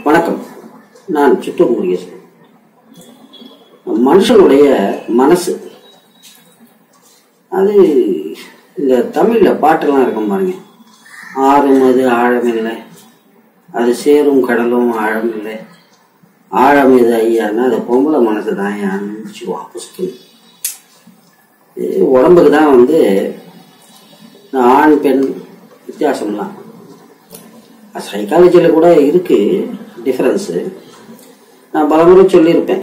வணக்கம் நான் சித்தூர் முருகேசன் மனுஷனுடைய மனசு அது இந்த தமிழில் பாட்டெல்லாம் இருக்கும் பாருங்க ஆறும் அது ஆழமில்லை அது சேரும் கடலும் ஆழமில்லை ஆழம் இது ஐயான்னா அது பொம்பளை மனசு தான் ஐயான்னு புஸ்கு உடம்புக்கு தான் வந்து இந்த ஆண் பெண் வித்தியாசம்லாம் சைக்காலஜியில் கூட இருக்கு டிஃபரன்ஸு நான் பலமுறை சொல்லியிருப்பேன்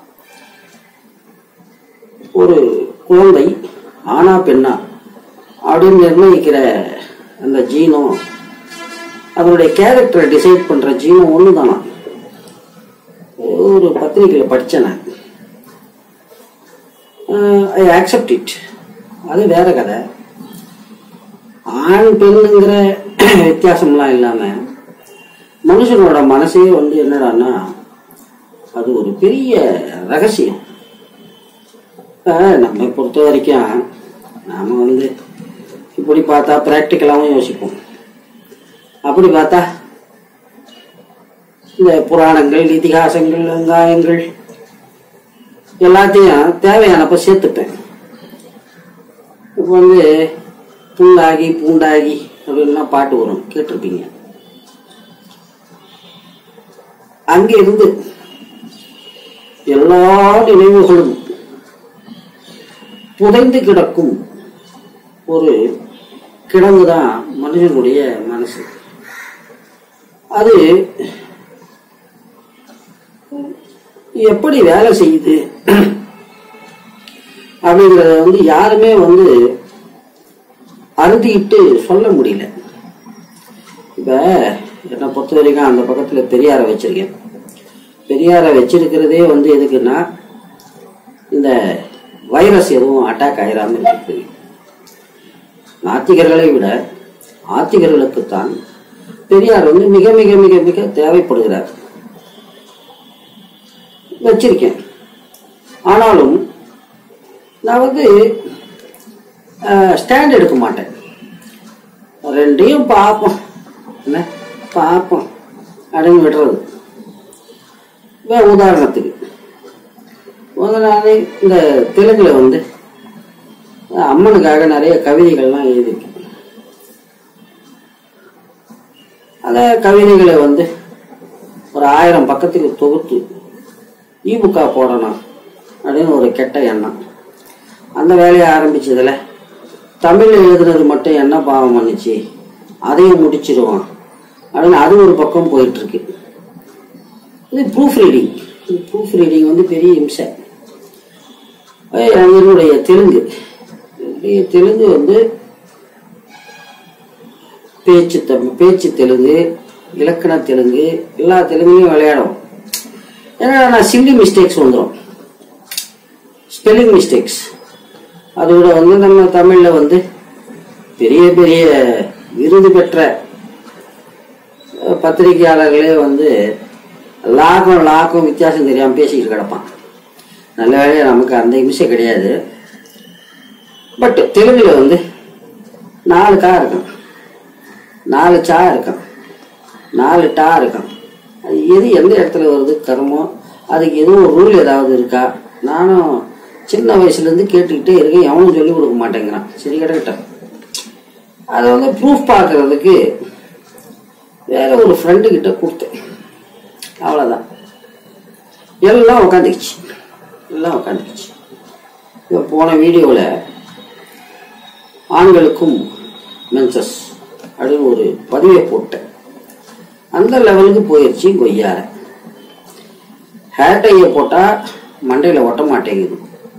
ஒரு குழந்தை ஆணா பெண்ணா அப்படின்னு நிர்ணயிக்கிற அந்த ஜீனும் அதனுடைய கேரக்டரை டிசைட் பண்ற ஜீனும் ஒன்று தானா ஒரு பத்திரிகையில் படித்தேன் நான் ஐ ஆக்செப்ட் இட் அது வேற கதை ஆண் பெண்ணுங்கிற வித்தியாசம்லாம் இல்லாம மனுஷனோட மனசே வந்து என்னடான்னா அது ஒரு பெரிய ரகசியம் இப்ப நம்மை பொறுத்த வரைக்கும் நாம வந்து இப்படி பார்த்தா பிராக்டிக்கலாகவும் யோசிப்போம் அப்படி பார்த்தா இந்த புராணங்கள் இதிகாசங்கள் வெங்காயங்கள் எல்லாத்தையும் தேவையானப்ப சேர்த்துப்பேன் இப்போ வந்து புல்லாகி பூண்டாகி அப்படின்லாம் பாட்டு வரும் கேட்டிருப்பீங்க அங்க இருந்து எல்லா நினைவுகளும் புதைந்து கிடக்கும் ஒரு கிடங்கு தான் மனிதனுடைய மனசு அது எப்படி வேலை செய்யுது அப்படிங்கறத வந்து யாருமே வந்து அறுதிட்டு சொல்ல முடியல இப்ப என்னை பொறுத்த வரைக்கும் அந்த பக்கத்துல பெரியாரை வச்சிருக்கேன் பெரியாரை வச்சிருக்கிறதே வந்து எதுக்குன்னா இந்த வைரஸ் எதுவும் அட்டாக் ஆயிராம இருக்கு நாத்திகர்களை விட ஆத்திகர்களுக்குத்தான் பெரியார் வந்து மிக மிக மிக மிக தேவைப்படுகிறார் வச்சிருக்கேன் ஆனாலும் நான் வந்து ஸ்டாண்ட் எடுக்க மாட்டேன் ரெண்டையும் பார்ப்போம் என்ன பார்ப்போம் அப்படின்னு விடுறது வே உதாரணத்துக்கு வந்து நான் இந்த தெலுங்குல வந்து அம்மனுக்காக நிறைய கவிதைகள்லாம் எழுதியிருக்கேன் அந்த கவிதைகளை வந்து ஒரு ஆயிரம் பக்கத்துக்கு தொகுத்து ஈபுக்கா போடணும் அப்படின்னு ஒரு கெட்ட எண்ணம் அந்த வேலையை ஆரம்பிச்சதுல தமிழ்ல எழுதுனது மட்டும் என்ன பாவம் பண்ணுச்சு அதையும் முடிச்சிருவான் அப்படின்னு அது ஒரு பக்கம் போயிட்டு இருக்கு இது ப்ரூஃப் ரீடிங் ப்ரூஃப் ரீடிங் வந்து பெரிய இம்சை என்னுடைய தெலுங்கு என்னுடைய தெலுங்கு வந்து பேச்சு தமிழ் பேச்சு தெலுங்கு இலக்கண தெலுங்கு எல்லா தெலுங்குலையும் விளையாடும் ஏன்னா நான் சில்லி மிஸ்டேக்ஸ் வந்துடும் ஸ்பெல்லிங் மிஸ்டேக்ஸ் அதோட வந்து நம்ம தமிழ்ல வந்து பெரிய பெரிய விருது பெற்ற பத்திரிகையாளர்களே வந்து லாக்கும் லாக்கும் வித்தியாசம் தெரியாம பேசிக்கிட்டு கிடப்பான் நல்ல வேலையா நமக்கு அந்த இம்சை கிடையாது பட் தெலுங்குல வந்து நாலு கா இருக்கும் நாலு சா இருக்கும் நாலு டா இருக்கும் அது எது எந்த இடத்துல வருது கர்மோ அதுக்கு எதுவும் ஒரு ரூல் ஏதாவது இருக்கா நானும் சின்ன வயசுல இருந்து கேட்டுக்கிட்டே இருக்கேன் எவனும் சொல்லி கொடுக்க மாட்டேங்கிறான் சரி கிடக்கட்டும் அதை வந்து ப்ரூஃப் பார்க்கறதுக்கு வேற ஒரு ஃப்ரெண்டு கிட்ட கொடுத்தேன் அவ்வளோதான் எல்லாம் உட்காந்துக்குச்சு எல்லாம் உட்காந்துக்குச்சு இப்போ போன வீடியோவில் ஆண்களுக்கும் மென்சஸ் அப்படின்னு ஒரு பதிவை போட்டேன் அந்த லெவலுக்கு போயிடுச்சு கொய்யார ஹேர் டைய போட்டால் மண்டையில் ஒட்ட மாட்டேங்குது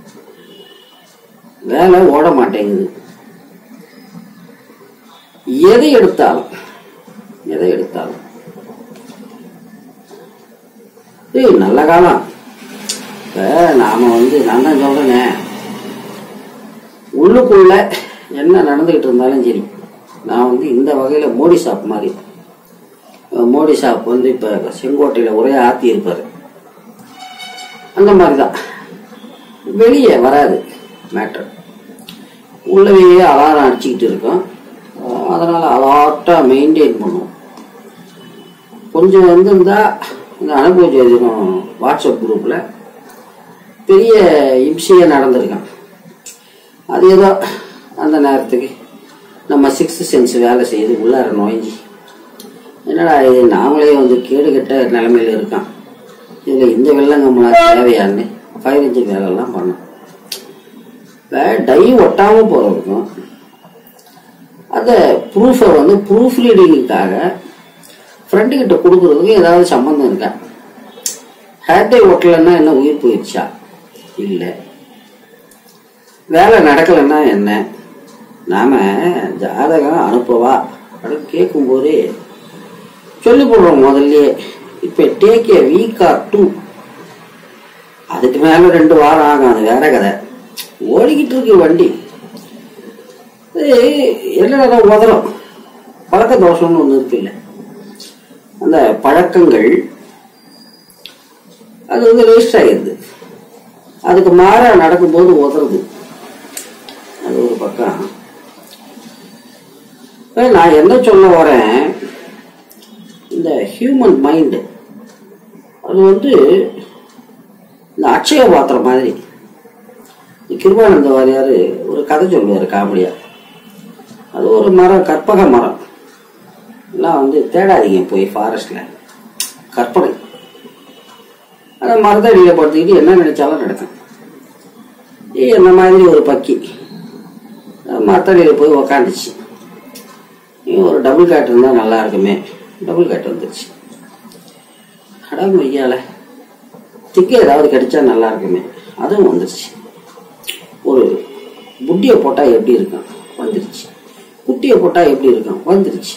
வேலை ஓட மாட்டேங்குது எதை எடுத்தாலும் எதை எடுத்தாலும் ஏய் நல்ல காலம் இப்ப நாம வந்து நான் தான் சொல்றேனே உள்ளுக்குள்ள என்ன நடந்துகிட்டு இருந்தாலும் சரி நான் வந்து இந்த வகையில மோடி ஷாப் மாதிரி மோடி ஷாப் வந்து இப்ப செங்கோட்டையில ஒரே ஆத்தி இருப்பாரு அந்த மாதிரிதான் வெளியே வராது மேட்ரு உள்ளவே அலாரம் அடிச்சுக்கிட்டு இருக்கோம் அதனால அலாட்டா மெயின்டைன் பண்ணுவோம் கொஞ்சம் வந்திருந்தா இந்த அனுபவ ஜோதிடம் வாட்ஸ்அப் குரூப்பில் பெரிய இம்சையே நடந்திருக்கான் அது ஏதோ அந்த நேரத்துக்கு நம்ம சிக்ஸ்த் சென்ஸ் வேலை செய்து உள்ளார நோய்ஞ்சி என்னடா இது நாமளே வந்து கேடு கெட்ட நிலைமையில இருக்கான் இதில் இந்த வெள்ளங்கம்லாம் தேவையான்னு ஃபயர் இன்ஜின் வேலைலாம் பண்ணோம் டை ஒட்டாமல் போகிறதுக்கும் அந்த ப்ரூஃபை வந்து ப்ரூஃப் ரீடிங்குக்காக ஃப்ரெண்டு கிட்ட கொடுக்குறதுக்கும் ஏதாவது சம்மந்தம் இருக்கா ஹேர் டை ஒட்டலைன்னா என்ன உயிர் போயிடுச்சா இல்லை வேலை நடக்கலைன்னா என்ன நாம ஜாதகம் அனுப்பவா அப்படின்னு கேட்கும்போதே சொல்லி போடுறோம் முதல்லயே இப்போ take a week or two அதுக்கு மேல ரெண்டு வாரம் ஆகும் அது வேற கதை ஓடிக்கிட்டு இருக்கு வண்டி இது என்னடா உதறம் பழக்க தோஷம்னு ஒன்று இருக்குல்ல அந்த பழக்கங்கள் அது வந்து ரெஜிஸ்டர் ஆகிடுது அதுக்கு மாறா நடக்கும்போது உதறது அது ஒரு பக்கம் இப்ப நான் என்ன சொல்ல வரேன் இந்த ஹியூமன் மைண்டு அது வந்து இந்த அக்ஷய பாத்திரம் மாதிரி இந்த கிருபானந்த வாரியார் ஒரு கதை சொல்லுவார் காமெடியா அது ஒரு மரம் கற்பக மரம் எல்லாம் வந்து தேடாதீங்க போய் ஃபாரஸ்ட்ல கற்பனை அந்த மரத்தடியில் படுத்துக்கிட்டு என்ன நினைச்சாலும் நடக்கும் ஏ இந்த மாதிரி ஒரு பக்கி மரத்தடியில் போய் உக்காந்துச்சு ஒரு டபுள் காட் இருந்தால் நல்லா இருக்குமே டபுள் காட் வந்துருச்சு கடவுள் ஐயால திக்கு ஏதாவது கிடைச்சா நல்லா இருக்குமே அதுவும் வந்துருச்சு ஒரு புட்டியை போட்டால் எப்படி இருக்கும் வந்துருச்சு குட்டியை போட்டால் எப்படி இருக்கும் வந்துருச்சு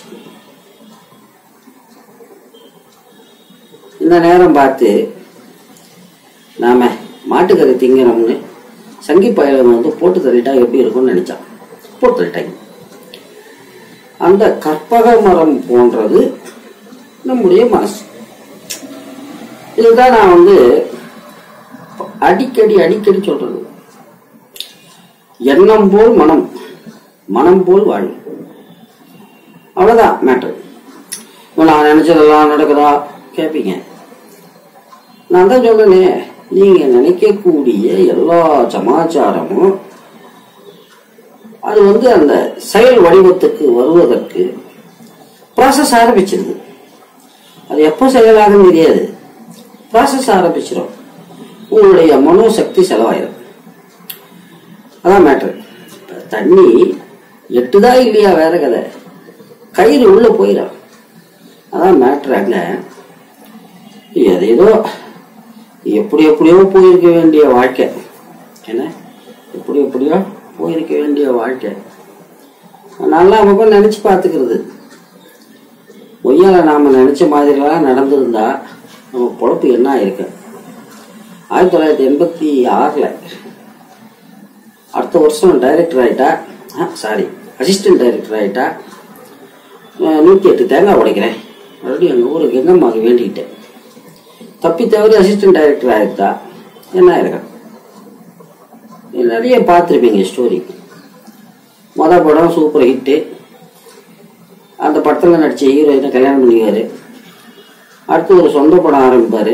இந்த நேரம் பார்த்து நாம மாட்டுக்கறி திங்கணும்னு சங்கி பயலம் வந்து போட்டு தள்ளிட்டா எப்படி இருக்கும்னு நினைச்சான் போட்டு தள்ளிட்டாங்க அந்த கற்பக மரம் போன்றது நம்முடைய மனசு இதுதான் நான் வந்து அடிக்கடி அடிக்கடி சொல்றது எண்ணம் போல் மனம் மனம் போல் வாழ்வு அவ்வளவுதான் மேட்டர் நான் நினைச்சதெல்லாம் நடக்குதா கேட்பீங்க நான் தான் சொல்றேனே நீங்க நினைக்கக்கூடிய எல்லா சமாச்சாரமும் அது வந்து அந்த செயல் வடிவத்துக்கு வருவதற்கு ப்ராசஸ் ஆரம்பிச்சிருது அது எப்போ செயலாகும் தெரியாது ப்ராசஸ் ஆரம்பிச்சிடும் உங்களுடைய மனோசக்தி செலவாயிரும் அதான் மேட்ரு தண்ணி எட்டுதா இல்லையா வேற கதை கயிறு உள்ள போயிடும் அதான் மேட்ரு அங்க அது ஏதோ எப்படி எப்படியோ போயிருக்க வேண்டிய வாழ்க்கை என்ன எப்படி எப்படியோ போயிருக்க வேண்டிய வாழ்க்கை நல்லா அப்பப்போ நினைச்சு பார்த்துக்கிறது ஒய்யால நாம நினைச்ச மாதிரிலாம் நடந்திருந்தா நம்ம பொழப்பு என்ன ஆயிருக்கு ஆயிரத்தி தொள்ளாயிரத்தி எண்பத்தி ஆறில் அடுத்த வருஷம் டைரக்டர் ஆயிட்டா சாரி அசிஸ்டன்ட் டைரக்டர் ஆயிட்டா அஹ் நூற்றி எட்டு தேங்காய் உடைக்கிறேன் மறுபடியும் எங்கள் ஊருக்கு எங்கம்மாவுக்கு வேண்டிக்கிட்டேன் தப்பி தவறி அசிஸ்டன்ட் டைரக்டர் ஆயிருந்தா என்ன ஆயிருக்கும் நிறைய பார்த்துருப்பீங்க ஸ்டோரி மொதல் படம் சூப்பர் ஹிட்டு அந்த படத்தில் நடிச்ச ஹீரோயினை கல்யாணம் பண்ணிக்குவாரு அடுத்து ஒரு சொந்த படம் ஆரம்பிப்பாரு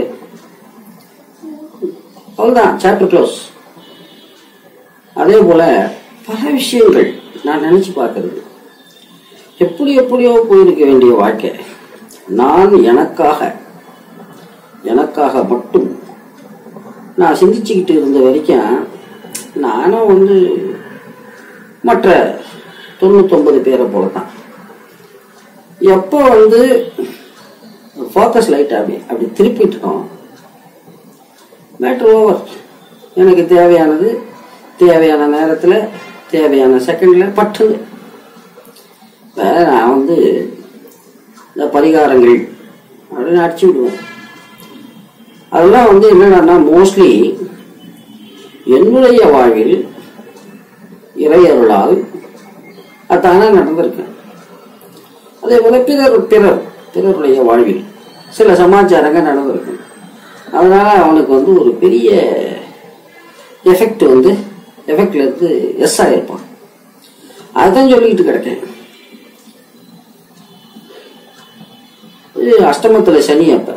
அவ்வளோதான் சாப்டர் க்ளோஸ் அதே போல பல விஷயங்கள் நான் நினைச்சு பார்க்கறது எப்படி எப்படியோ போயிருக்க வேண்டிய வாழ்க்கை நான் எனக்காக எனக்காக மட்டும் நான் சிந்திச்சுக்கிட்டு இருந்த வரைக்கும் நானும் வந்து மற்ற தொண்ணூத்தொன்பது பேரை போல தான் எப்போ வந்து ஃபோக்கஸ் லைட் அப்படி அப்படி திருப்பிட்டோம் மேட்ரு ஓவர் எனக்கு தேவையானது தேவையான நேரத்தில் தேவையான செகண்டில் பட்டுது வேற நான் வந்து இந்த பரிகாரங்கள் அப்படின்னு அடிச்சு விடுவேன் அதெல்லாம் வந்து என்னன்னா மோஸ்ட்லி என்னுடைய வாழ்வில் இறையருளால் அதான நடந்திருக்கேன் அதே போல பிறர் பிறர் பிறருடைய வாழ்வில் சில சமாச்சாரங்கள் நடந்திருக்கு அதனால அவனுக்கு வந்து ஒரு பெரிய எஃபெக்ட் வந்து எஃபெக்ட்ல இருந்து எஸ் ஆகிருப்பான் அதுதான் சொல்லிக்கிட்டு கிடக்கேன் இது அஷ்டமத்துல சனி அப்ப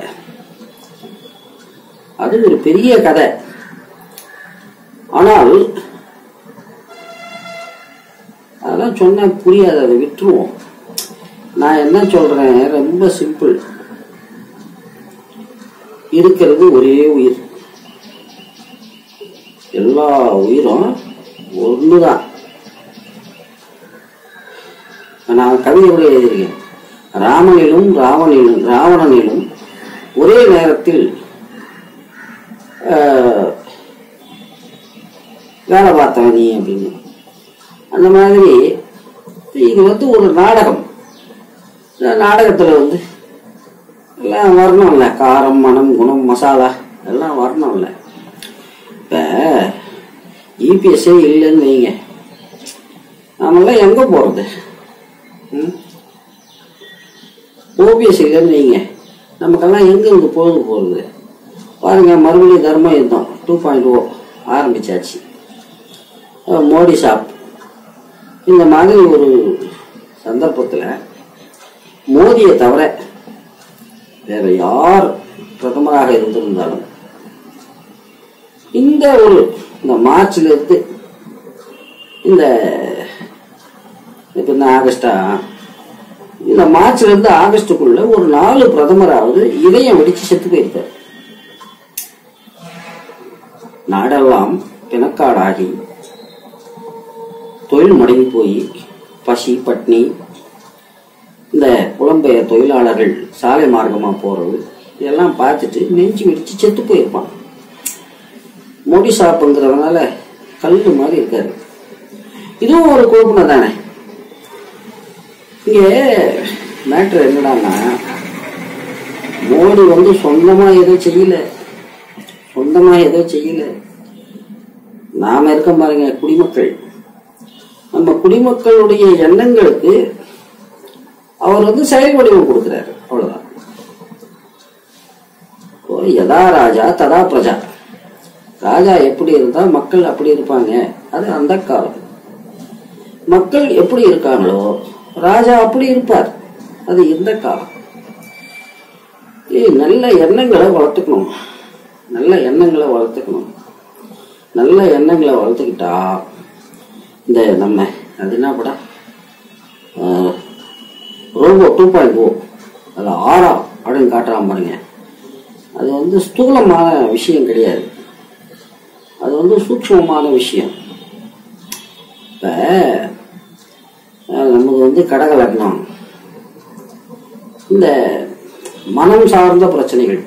அது ஒரு பெரிய கதை ஆனால் அதெல்லாம் சொன்னா புரியாது அதை விட்டுருவோம் நான் என்ன சொல்றேன் ரொம்ப சிம்பிள் இருக்கிறது ஒரே உயிர் எல்லா உயிரும் ஒண்ணுதான் நான் கவிதை கூட எழுதியிருக்கேன் ராமனிலும் ராவணிலும் ராவணனிலும் ஒரே நேரத்தில் ஆஹ், வேலை பார்த்தவன் நீ அப்படின்னு அந்த மாதிரி இது வந்து ஒரு நாடகம் இந்த நாடகத்தில் வந்து எல்லாம் வரணும்ல காரம் மனம் குணம் மசாலா எல்லாம் வரணும்ல இப்போ இபிஎஸ்ஸே இல்லைன்னு வைங்க நாமெல்லாம் எங்கே போகிறது ஓபிஎஸ் இல்லைன்னு வைங்க நமக்கெல்லாம் எங்கே இருந்து பொழுது போகிறது பாருங்க மறுபடியும் தர்ம யுத்தம் டூ பாயிண்ட் ஓ ஆரம்பிச்சாச்சு அஹ் மோடி ஷாப் இந்த மாதிரி ஒரு சந்தர்ப்பத்தில் மோடியை தவிர வேற யார் பிரதமராக இருந்திருந்தாலும் இந்த ஒரு இந்த மார்ச்ல இருந்து இந்த இப்ப இந்த ஆகஸ்டா இந்த மார்ச்ல இருந்து ஆகஸ்டுக்குள்ள ஒரு நாலு பிரதமராவது இதயம் வெடிச்சு செத்து போயிருக்காரு நாடெல்லாம் பிணக்காடாகி தொழில் முடங்கி போய் பசி பட்னி இந்த புலம்பெயர் தொழிலாளர்கள் சாலை மார்க்கமா போறது இதெல்லாம் பார்த்துட்டு நெஞ்சு வெடிச்சு செத்து போயிருப்பான் மோடி சாப்புங்கிறதுனால கல்லு மாதிரி இருக்காரு இதுவும் ஒரு கோப்புனை தானே இங்க மேட்ரு என்னடான்னா மோடி வந்து சொந்தமா எதுவும் செய்யல சொந்தமா எதுவும் செய்யல நாம இருக்க பாருங்க குடிமக்கள் நம்ம குடிமக்களுடைய எண்ணங்களுக்கு அவர் வந்து செயல் வடிவம் கொடுக்கிறாரு அவ்வளவுதான் இப்போ யதா ராஜா ததா பிரஜா ராஜா எப்படி இருந்தா மக்கள் அப்படி இருப்பாங்க அது அந்த காலம் மக்கள் எப்படி இருக்காங்களோ ராஜா அப்படி இருப்பார் அது இந்த காலம் ஏய், நல்ல எண்ணங்களை வளர்த்துக்கணும் நல்ல எண்ணங்களை வளர்த்துக்கணும் நல்ல எண்ணங்களை வளர்த்துக்கிட்டா இந்த நம்ம அது என்ன படம் ரோபோ டூ பாயிண்ட் ஓ அது ஆறா அப்படின்னு காட்டுறான் பாருங்க அது வந்து ஸ்தூலமான விஷயம் கிடையாது அது வந்து சூக்ஷ்மமான விஷயம் இப்ப அஹ், நமக்கு வந்து கடக லக்னம் இந்த மனம் சார்ந்த பிரச்சனைகள்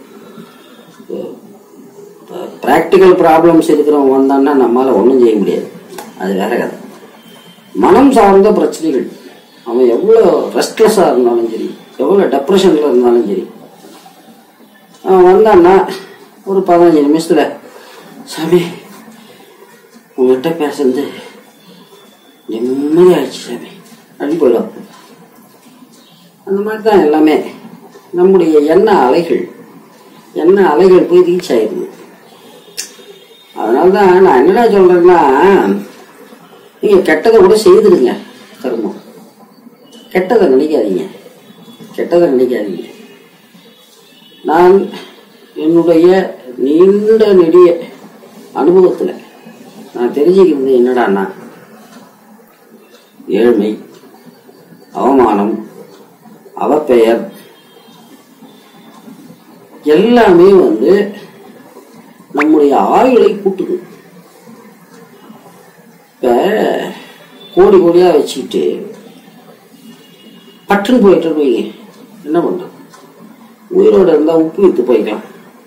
ப்ராக்டிக்கல் ப்ராப்ளம்ஸ் இருக்கிறவங்க வந்தான்னா நம்மளால ஒன்றும் செய்ய முடியாது அது வேற கதை மனம் சார்ந்த பிரச்சனைகள் அவன் எவ்வளோ ரெஸ்ட்லெஸ்ஸாக இருந்தாலும் சரி எவ்வளோ டெப்ரெஷனில் இருந்தாலும் சரி அவன் வந்தான்னா ஒரு பதினஞ்சு நிமிஷத்துல சாமி உங்கள்கிட்ட பேசுறது நிம்மதியாயிடுச்சு சாமி அப்படின்னு போயிடும் அந்த மாதிரி தான் எல்லாமே நம்முடைய எண்ண அலைகள் எண்ண அலைகள் போய் ரீச் ஆயிடுது அதனால தான் நான் என்னடா சொல்றேன்னா நீங்க கெட்டதை கூட செய்துடுங்க கர்மம் கெட்டதை நினைக்காதீங்க கெட்டதை நினைக்காதீங்க நான் என்னுடைய நீண்ட நெடிய அனுபவத்தில் நான் தெரிஞ்சுக்கிறது என்னடான்னா ஏழ்மை அவமானம் அவப்பெயர் எல்லாமே வந்து நம்முடைய ஆயுளை கூட்டுது இப்ப கோடி கோடியா வச்சுக்கிட்டு பட்டுன்னு போயிட்டு வைங்க என்ன பண்றது உயிரோட இருந்தா உப்பு வித்து போய்க்கலாம்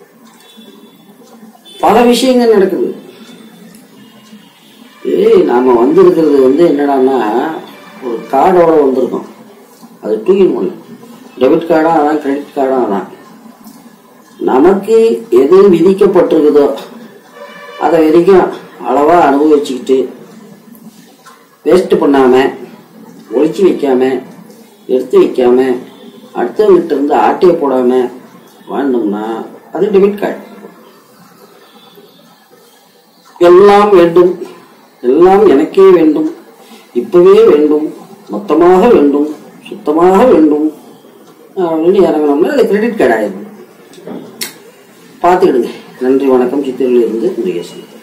பல விஷயங்கள் நடக்குது ஏய் நாம வந்திருக்கிறது வந்து என்னடான்னா ஒரு கார்டோட வந்திருக்கோம் அது டூ இன் ஒன் டெபிட் கார்டும் அதான் கிரெடிட் கார்டும் அதான் நமக்கு எது விதிக்கப்பட்டிருக்குதோ அதை வரைக்கும் அளவா அனுபவிச்சுக்கிட்டு வேஸ்ட் பண்ணாம ஒழிச்சு வைக்காம எடுத்து வைக்காம அடுத்தவங்கிட்ட இருந்து ஆட்டையை போடாம வாழ்ந்தோம்னா அது டெபிட் கார்டு எல்லாம் வேண்டும் எல்லாம் எனக்கே வேண்டும் இப்பவே வேண்டும் மொத்தமாக வேண்டும் சுத்தமாக வேண்டும் அப்படின்னு இறங்கினோம்னா அது கிரெடிட் கார்டு ஆயிடும் பார்த்துக்கிடுங்க நன்றி வணக்கம் சித்தூரில் இருந்து முருகேசன்